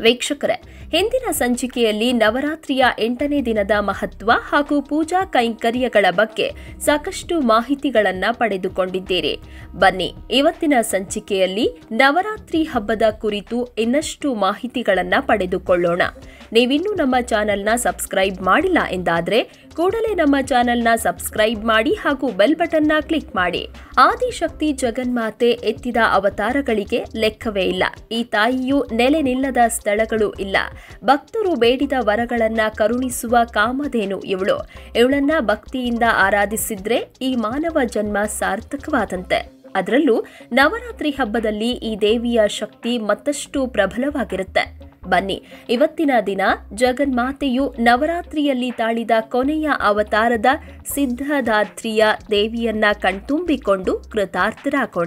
ವೀಕ್ಷಕರೇ ಹಿಂದಿನ ಸಂಚಿಕೆಯಲ್ಲಿ ನವರಾತ್ರಿಯ ಎಂಟನೇ ದಿನದ ಮಹತ್ವ ಹಾಗೂ ಪೂಜಾ ಕೈಂಕರ್ಯಗಳ ಬಗ್ಗೆ ಸಾಕಷ್ಟು ಮಾಹಿತಿಗಳನ್ನ ಪಡೆದುಕೊಂಡಿದ್ದೀರಿ ಬನ್ನಿ ಇವತ್ತಿನ ಸಂಚಿಕೆಯಲ್ಲಿ ನವರಾತ್ರಿ ಹಬ್ಬದ ಕುರಿತು ಇನ್ನಷ್ಟು ಮಾಹಿತಿಗಳನ್ನ ಪಡೆದುಕೊಳ್ಳೋಣ ನೀವಿನ್ನೂ ನಮ್ಮ ಚಾನೆಲ್ನ ಸಬ್ಸ್ಕ್ರೈಬ್ ಮಾಡಿಲ್ಲ ಎಂದಾದ್ರೆ ಕೂಡಲೇ ನಮ್ಮ ಚಾನೆಲ್ನ ಸಬ್ಸ್ಕ್ರೈಬ್ ಮಾಡಿ ಹಾಗೂ ಬೆಲ್ ಬಟನ್ನ ಕ್ಲಿಕ್ ಮಾಡಿ ಆದಿಶಕ್ತಿ ಜಗನ್ಮಾತೆ ಎತ್ತಿದ ಅವತಾರಗಳಿಗೆ ಲೆಕ್ಕವೇ ಇಲ್ಲ ಈ ತಾಯಿಯು ನೆಲೆ ನಿಲ್ಲದ ಸ್ಥಳಗಳು ಇಲ್ಲ ಭಕ್ತರು ಬೇಡಿದ ವರಗಳನ್ನ ಕರುಣಿಸುವ ಕಾಮಧೇನು ಇವಳು ಇವಳನ್ನ ಭಕ್ತಿಯಿಂದ ಆರಾಧಿಸಿದ್ರೆ ಈ ಮಾನವ ಜನ್ಮ ಸಾರ್ಥಕವಾದಂತೆ ಅದರಲ್ಲೂ ನವರಾತ್ರಿ ಹಬ್ಬದಲ್ಲಿ ಈ ದೇವಿಯ ಶಕ್ತಿ ಮತ್ತಷ್ಟು ಪ್ರಬಲವಾಗಿರುತ್ತೆ ಬನ್ನಿ ಇವತ್ತಿನ ದಿನ ಜಗನ್ಮಾತೆಯು ನವರಾತ್ರಿಯಲ್ಲಿ ತಾಳಿದ ಕೊನೆಯ ಅವತಾರದ ಸಿದ್ಧದಾತ್ರಿಯ ದೇವಿಯನ್ನ ಕಣ್ತುಂಬಿಕೊಂಡು ಕೃತಾರ್ಥರಾಗೋಣ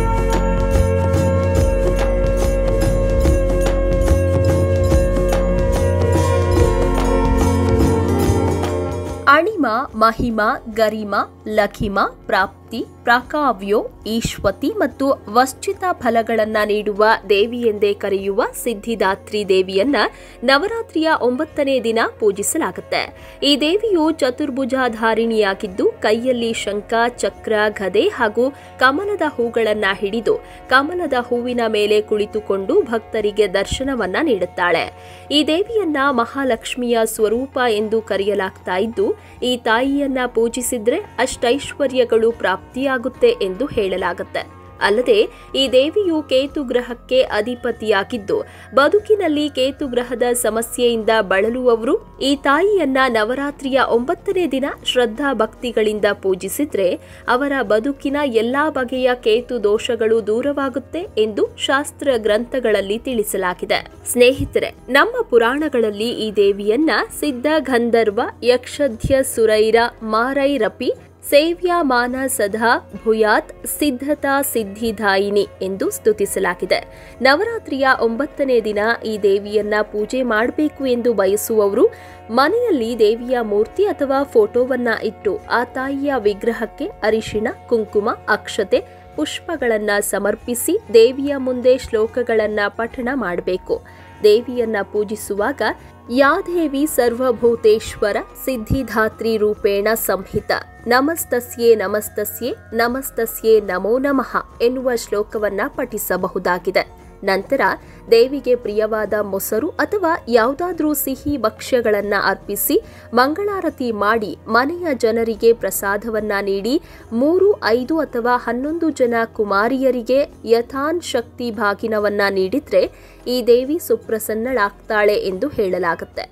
ಅಣಿಮ ಮಹಿಮ ಗರಿಮ ಲಖಿಮ ಪ್ರಾಪ್ತಿ ಪ್ರಾಕಾವ್ಯೋ ಈಶ್ವತಿ ಮತ್ತು ವಶ್ಚಿತ ಫಲಗಳನ್ನ ನೀಡುವ ದೇವಿ ಎಂದೇ ಕರೆಯುವ ಸಿದ್ಧಿದಾತ್ರಿ ದೇವಿಯನ್ನ ನವರಾತ್ರಿಯ ಒಂಬತ್ತನೇ ದಿನ ಪೂಜಿಸಲಾಗುತ್ತೆ ಈ ದೇವಿಯು ಚತುರ್ಭುಜಾಧಾರಿಣಿಯಾಗಿದ್ದು ಕೈಯಲ್ಲಿ ಶಂಖ ಚಕ್ರ ಗದೆ ಹಾಗೂ ಕಮಲದ ಹೂಗಳನ್ನ ಹಿಡಿದು ಕಮಲದ ಹೂವಿನ ಮೇಲೆ ಕುಳಿತುಕೊಂಡು ಭಕ್ತರಿಗೆ ದರ್ಶನವನ್ನ ನೀಡುತ್ತಾಳೆ ಈ ದೇವಿಯನ್ನ ಮಹಾಲಕ್ಷ್ಮಿಯ ಸ್ವರೂಪ ಎಂದು ಕರೆಯಲಾಗ್ತಾ ಇದ್ದು ಈ ತಾಯಿಯನ್ನ ಪೂಜಿಸಿದ್ರೆ ಅಷ್ಟೈಶ್ವರ್ಯಗಳು ಪ್ರಾಪ್ತಿಯಾಗುತ್ತೆ ಎಂದು ಹೇಳಲಾಗುತ್ತೆ ಅಲ್ಲದೆ ಈ ದೇವಿಯು ಕೇತು ಗ್ರಹಕ್ಕೆ ಅಧಿಪತಿಯಾಗಿದ್ದು ಬದುಕಿನಲ್ಲಿ ಕೇತು ಗ್ರಹದ ಸಮಸ್ಯೆಯಿಂದ ಬಳಲುವವರು ಈ ತಾಯಿಯನ್ನ ನವರಾತ್ರಿಯ ಒಂಬತ್ತನೇ ದಿನ ಶ್ರದ್ಧಾ ಭಕ್ತಿಗಳಿಂದ ಪೂಜಿಸಿದ್ರೆ ಅವರ ಬದುಕಿನ ಎಲ್ಲಾ ಬಗೆಯ ಕೇತು ದೋಷಗಳು ದೂರವಾಗುತ್ತೆ ಎಂದು ಶಾಸ್ತ್ರ ಗ್ರಂಥಗಳಲ್ಲಿ ತಿಳಿಸಲಾಗಿದೆ ಸ್ನೇಹಿತರೆ ನಮ್ಮ ಪುರಾಣಗಳಲ್ಲಿ ಈ ದೇವಿಯನ್ನ ಸಿದ್ಧ ಗಂಧರ್ವ ಯಕ್ಷಧ್ಯ ಸುರೈರ ಮಾರೈರಪಿ ಸೇವ್ಯಮಾನ ಸದಾ ಭೂಯಾತ್ ಸಿದ್ಧತಾ ಸಿದ್ಧಿದಾಯಿನಿ ಎಂದು ಸ್ತುತಿಸಲಾಗಿದೆ ನವರಾತ್ರಿಯ ಒಂಬತ್ತನೇ ದಿನ ಈ ದೇವಿಯನ್ನ ಪೂಜೆ ಮಾಡಬೇಕು ಎಂದು ಬಯಸುವವರು ಮನೆಯಲ್ಲಿ ದೇವಿಯ ಮೂರ್ತಿ ಅಥವಾ ಫೋಟೋವನ್ನ ಇಟ್ಟು ಆ ತಾಯಿಯ ವಿಗ್ರಹಕ್ಕೆ ಅರಿಶಿಣ ಕುಂಕುಮ ಅಕ್ಷತೆ ಪುಷ್ಪಗಳನ್ನ ಸಮರ್ಪಿಸಿ ದೇವಿಯ ಮುಂದೆ ಶ್ಲೋಕಗಳನ್ನ ಪಠಣ ಮಾಡಬೇಕು ದೇವಿಯನ್ನ ಪೂಜಿಸುವಾಗ ಯಾ ದೇವಿ ಸರ್ವಭೂತೇಶ್ವರ ಸಿದ್ಧಿಧಾತ್ರಿ ರೂಪೇಣ ಸಂಹಿತ ನಮಸ್ತಸ್ಯೇ ನಮಸ್ತಸ್ಯೇ ನಮಸ್ತಸ್ಯೇ ನಮೋ ನಮಃ ಎನ್ನುವ ಶ್ಲೋಕವನ್ನ ಪಠಿಸಬಹುದಾಗಿದೆ ನಂತರ ದೇವಿಗೆ ಪ್ರಿಯವಾದ ಮೊಸರು ಅಥವಾ ಯಾವುದಾದ್ರೂ ಸಿಹಿ ಭಕ್ಷ್ಯಗಳನ್ನ ಅರ್ಪಿಸಿ ಮಂಗಳಾರತಿ ಮಾಡಿ ಮನೆಯ ಜನರಿಗೆ ಪ್ರಸಾದವನ್ನ ನೀಡಿ ಮೂರು ಐದು ಅಥವಾ ಹನ್ನೊಂದು ಜನ ಕುಮಾರಿಯರಿಗೆ ಯಥಾನ್ ಶಕ್ತಿ ಭಾಗಿನವನ್ನ ನೀಡಿದ್ರೆ ಈ ದೇವಿ ಸುಪ್ರಸನ್ನಳಾಗ್ತಾಳೆ ಎಂದು ಹೇಳಲಾಗುತ್ತೆ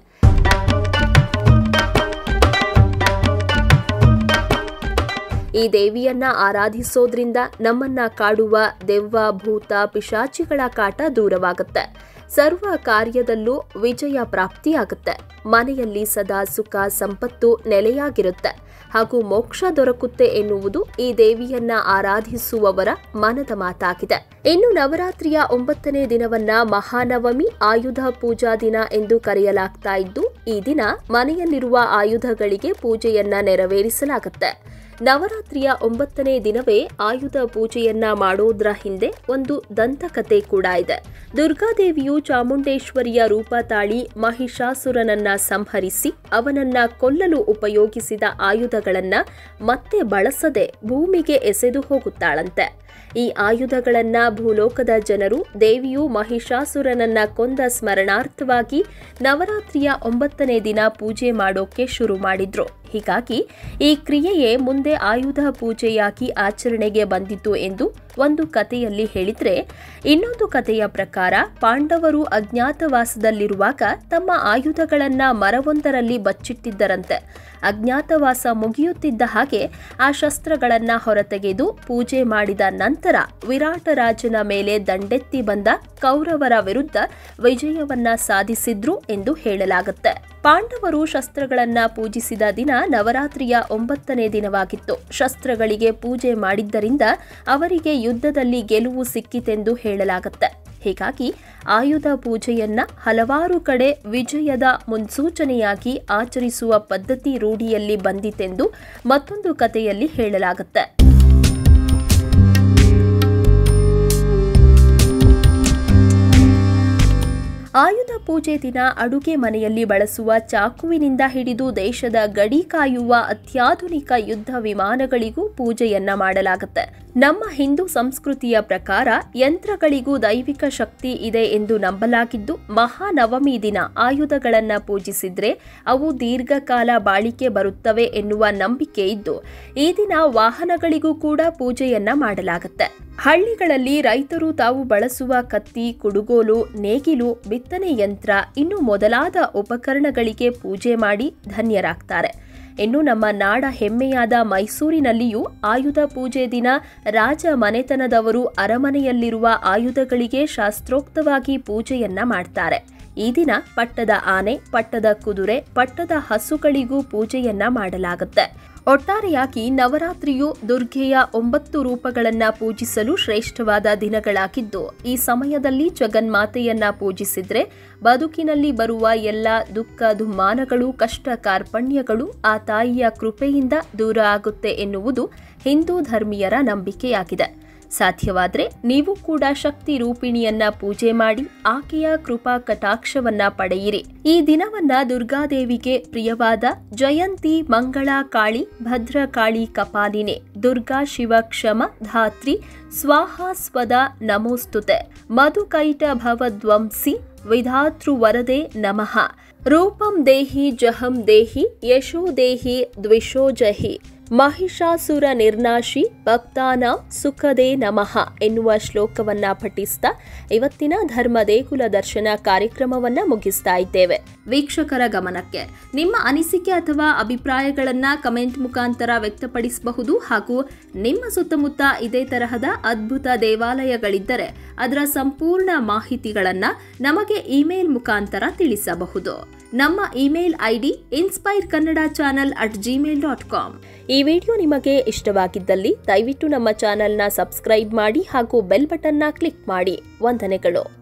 ಈ ದೇವಿಯನ್ನ ಆರಾಧಿಸೋದ್ರಿಂದ ನಮ್ಮನ್ನ ಕಾಡುವ ದೆವ್ವ ಭೂತ ಪಿಶಾಚಿಗಳ ಕಾಟ ದೂರವಾಗುತ್ತೆ ಸರ್ವ ಕಾರ್ಯದಲ್ಲೂ ವಿಜಯ ಪ್ರಾಪ್ತಿಯಾಗುತ್ತೆ ಮನೆಯಲ್ಲಿ ಸದಾ ಸುಖ ಸಂಪತ್ತು ನೆಲೆಯಾಗಿರುತ್ತೆ ಹಾಗೂ ಮೋಕ್ಷ ದೊರಕುತ್ತೆ ಎನ್ನುವುದು ಈ ದೇವಿಯನ್ನ ಆರಾಧಿಸುವವರ ಮನದ ಮಾತಾಗಿದೆ ಇನ್ನು ನವರಾತ್ರಿಯ ಒಂಬತ್ತನೇ ದಿನವನ್ನ ಮಹಾನವಮಿ ಆಯುಧ ಪೂಜಾ ದಿನ ಎಂದು ಕರೆಯಲಾಗ್ತಾ ಇದ್ದು ಈ ದಿನ ಮನೆಯಲ್ಲಿರುವ ಆಯುಧಗಳಿಗೆ ಪೂಜೆಯನ್ನ ನೆರವೇರಿಸಲಾಗುತ್ತೆ ನವರಾತ್ರಿಯ ಒಂಬತ್ತನೇ ದಿನವೇ ಆಯುಧ ಪೂಜೆಯನ್ನ ಮಾಡೋದ್ರ ಹಿಂದೆ ಒಂದು ದಂತಕತೆ ಕೂಡ ಇದೆ ದುರ್ಗಾದೇವಿಯು ಚಾಮುಂಡೇಶ್ವರಿಯ ರೂಪ ತಾಳಿ ಮಹಿಷಾಸುರನನ್ನ ಸಂಹರಿಸಿ ಅವನನ್ನ ಕೊಲ್ಲಲು ಉಪಯೋಗಿಸಿದ ಆಯುಧಗಳನ್ನ ಮತ್ತೆ ಬಳಸದೆ ಭೂಮಿಗೆ ಎಸೆದು ಹೋಗುತ್ತಾಳಂತೆ ಈ ಆಯುಧಗಳನ್ನ ಭೂಲೋಕದ ಜನರು ದೇವಿಯು ಮಹಿಷಾಸುರನನ್ನ ಕೊಂದ ಸ್ಮರಣಾರ್ಥವಾಗಿ ನವರಾತ್ರಿಯ ಒಂಬತ್ತನೇ ದಿನ ಪೂಜೆ ಮಾಡೋಕೆ ಶುರು ಮಾಡಿದ್ರು ಹೀಗಾಗಿ ಈ ಕ್ರಿಯೆಯೇ ಮುಂದೆ ಆಯುಧ ಪೂಜೆಯಾಗಿ ಆಚರಣೆಗೆ ಬಂದಿತು ಎಂದು ಒಂದು ಕಥೆಯಲ್ಲಿ ಹೇಳಿದ್ರೆ ಇನ್ನೊಂದು ಕಥೆಯ ಪ್ರಕಾರ ಪಾಂಡವರು ಅಜ್ಞಾತವಾಸದಲ್ಲಿರುವಾಗ ತಮ್ಮ ಆಯುಧಗಳನ್ನ ಮರವೊಂದರಲ್ಲಿ ಬಚ್ಚಿಟ್ಟಿದ್ದರಂತೆ ಅಜ್ಞಾತವಾಸ ಮುಗಿಯುತ್ತಿದ್ದ ಹಾಗೆ ಆ ಶಸ್ತ್ರಗಳನ್ನ ಹೊರತೆಗೆದು ಪೂಜೆ ಮಾಡಿದ ನಂತರ ವಿರಾಟರಾಜನ ಮೇಲೆ ದಂಡೆತ್ತಿ ಬಂದ ಕೌರವರ ವಿರುದ್ಧ ವಿಜಯವನ್ನ ಸಾಧಿಸಿದ್ರು ಎಂದು ಹೇಳಲಾಗುತ್ತೆ ಪಾಂಡವರು ಶಸ್ತ್ರಗಳನ್ನ ಪೂಜಿಸಿದ ದಿನ ನವರಾತ್ರಿಯ ಒಂಬತ್ತನೇ ದಿನವಾಗಿತ್ತು ಶಸ್ತ್ರಗಳಿಗೆ ಪೂಜೆ ಮಾಡಿದ್ದರಿಂದ ಅವರಿಗೆ ಯುದ್ಧದಲ್ಲಿ ಗೆಲುವು ಸಿಕ್ಕಿತೆಂದು ಹೇಳಲಾಗುತ್ತೆ ಹೀಗಾಗಿ ಆಯುಧ ಪೂಜೆಯನ್ನ ಹಲವಾರು ಕಡೆ ವಿಜಯದ ಮುನ್ಸೂಚನೆಯಾಗಿ ಆಚರಿಸುವ ಪದ್ಧತಿ ರೂಢಿಯಲ್ಲಿ ಬಂದಿತೆಂದು ಮತ್ತೊಂದು ಕಥೆಯಲ್ಲಿ ಹೇಳಲಾಗುತ್ತೆ ಆಯುಧ ಪೂಜೆ ದಿನ ಅಡುಗೆ ಮನೆಯಲ್ಲಿ ಬಳಸುವ ಚಾಕುವಿನಿಂದ ಹಿಡಿದು ದೇಶದ ಗಡಿ ಕಾಯುವ ಅತ್ಯಾಧುನಿಕ ಯುದ್ಧ ವಿಮಾನಗಳಿಗೂ ಪೂಜೆಯನ್ನ ಮಾಡಲಾಗುತ್ತೆ ನಮ್ಮ ಹಿಂದೂ ಸಂಸ್ಕೃತಿಯ ಪ್ರಕಾರ ಯಂತ್ರಗಳಿಗೂ ದೈವಿಕ ಶಕ್ತಿ ಇದೆ ಎಂದು ನಂಬಲಾಗಿದ್ದು ಮಹಾನವಮಿ ದಿನ ಆಯುಧಗಳನ್ನ ಪೂಜಿಸಿದ್ರೆ ಅವು ದೀರ್ಘಕಾಲ ಬಾಳಿಕೆ ಬರುತ್ತವೆ ಎನ್ನುವ ನಂಬಿಕೆ ಇದ್ದು ಈ ದಿನ ವಾಹನಗಳಿಗೂ ಕೂಡ ಪೂಜೆಯನ್ನ ಮಾಡಲಾಗುತ್ತೆ ಹಳ್ಳಿಗಳಲ್ಲಿ ರೈತರು ತಾವು ಬಳಸುವ ಕತ್ತಿ ಕುಡುಗೋಲು ನೇಗಿಲು ಬಿತ್ತನೆ ಯಂತ್ರ ಇನ್ನು ಮೊದಲಾದ ಉಪಕರಣಗಳಿಗೆ ಪೂಜೆ ಮಾಡಿ ಧನ್ಯರಾಗ್ತಾರೆ ಇನ್ನು ನಮ್ಮ ನಾಡ ಹೆಮ್ಮೆಯಾದ ಮೈಸೂರಿನಲ್ಲಿಯೂ ಆಯುಧ ಪೂಜೆ ದಿನ ರಾಜ ಮನೆತನದವರು ಅರಮನೆಯಲ್ಲಿರುವ ಆಯುಧಗಳಿಗೆ ಶಾಸ್ತ್ರೋಕ್ತವಾಗಿ ಪೂಜೆಯನ್ನ ಮಾಡ್ತಾರೆ ಈ ದಿನ ಪಟ್ಟದ ಆನೆ ಪಟ್ಟದ ಕುದುರೆ ಪಟ್ಟದ ಹಸುಗಳಿಗೂ ಪೂಜೆಯನ್ನ ಮಾಡಲಾಗುತ್ತೆ ಒಟ್ಟಾರೆಯಾಗಿ ನವರಾತ್ರಿಯು ದುರ್ಗೆಯ ಒಂಬತ್ತು ರೂಪಗಳನ್ನ ಪೂಜಿಸಲು ಶ್ರೇಷ್ಠವಾದ ದಿನಗಳಾಗಿದ್ದು ಈ ಸಮಯದಲ್ಲಿ ಜಗನ್ಮಾತೆಯನ್ನ ಪೂಜಿಸಿದ್ರೆ ಬದುಕಿನಲ್ಲಿ ಬರುವ ಎಲ್ಲ ದುಃಖ ದುಮ್ಮಾನಗಳು ಕಷ್ಟ ಕಾರ್ಪಣ್ಯಗಳು ಆ ತಾಯಿಯ ಕೃಪೆಯಿಂದ ದೂರ ಆಗುತ್ತೆ ಎನ್ನುವುದು ಹಿಂದೂ ಧರ್ಮೀಯರ ನಂಬಿಕೆಯಾಗಿದೆ ಸಾಧ್ಯವಾದ್ರೆ ನೀವು ಕೂಡ ಶಕ್ತಿ ರೂಪಿಣಿಯನ್ನ ಪೂಜೆ ಮಾಡಿ ಆಕೆಯ ಕೃಪಾ ಕಟಾಕ್ಷವನ್ನ ಪಡೆಯಿರಿ ಈ ದಿನವನ್ನ ದುರ್ಗಾದೇವಿಗೆ ಪ್ರಿಯವಾದ ಜಯಂತಿ ಮಂಗಳ ಕಾಳಿ ಭದ್ರಕಾಳಿ ಕಪಾಲಿನೆ ದುರ್ಗಾ ಶಿವ ಕ್ಷಮ ಧಾತ್ರಿ ಸ್ವಾಹ ಸ್ವದ ನಮೋಸ್ತುತೆ ಮಧುಕೈಟ ಭವದ್ವಂಸಿ ವಿಧಾತೃ ವರದೆ ನಮಃ ರೂಪಂ ದೇಹಿ ಜಹಂ ದೇಹಿ ಯಶೋ ದೇಹಿ ದ್ವಿಷೋ ಜಹಿ ಮಹಿಷಾಸುರ ನಿರ್ನಾಶಿ ಭಕ್ತಾನ ಸುಖದೇ ನಮಃ ಎನ್ನುವ ಶ್ಲೋಕವನ್ನ ಪಠಿಸ್ತಾ ಇವತ್ತಿನ ಧರ್ಮ ದೇಗುಲ ದರ್ಶನ ಕಾರ್ಯಕ್ರಮವನ್ನ ಮುಗಿಸ್ತಾ ಇದ್ದೇವೆ ವೀಕ್ಷಕರ ಗಮನಕ್ಕೆ ನಿಮ್ಮ ಅನಿಸಿಕೆ ಅಥವಾ ಅಭಿಪ್ರಾಯಗಳನ್ನ ಕಮೆಂಟ್ ಮುಖಾಂತರ ವ್ಯಕ್ತಪಡಿಸಬಹುದು ಹಾಗೂ ನಿಮ್ಮ ಸುತ್ತಮುತ್ತ ಇದೇ ತರಹದ ಅದ್ಭುತ ದೇವಾಲಯಗಳಿದ್ದರೆ ಅದರ ಸಂಪೂರ್ಣ ಮಾಹಿತಿಗಳನ್ನ ನಮಗೆ ಇಮೇಲ್ ಮುಖಾಂತರ ತಿಳಿಸಬಹುದು ನಮ್ಮ email ID inspire Kannada channel at Gmail dot com ಈ ವಿಡಿಯೋ ನಿಮಗೆ ಇಷ್ಟವಾಗಿದ್ದಲ್ಲಿ ದಯವಿಟ್ಟು ನಮ್ಮ ಚಾನೆಲ್ನ ಸಬ್ಸ್ಕ್ರೈಬ್ ಮಾಡಿ ಹಾಗೂ ಬೆಲ್ ಬಟನ್ನ ಕ್ಲಿಕ್ ಮಾಡಿ ವಂದನೆಗಳು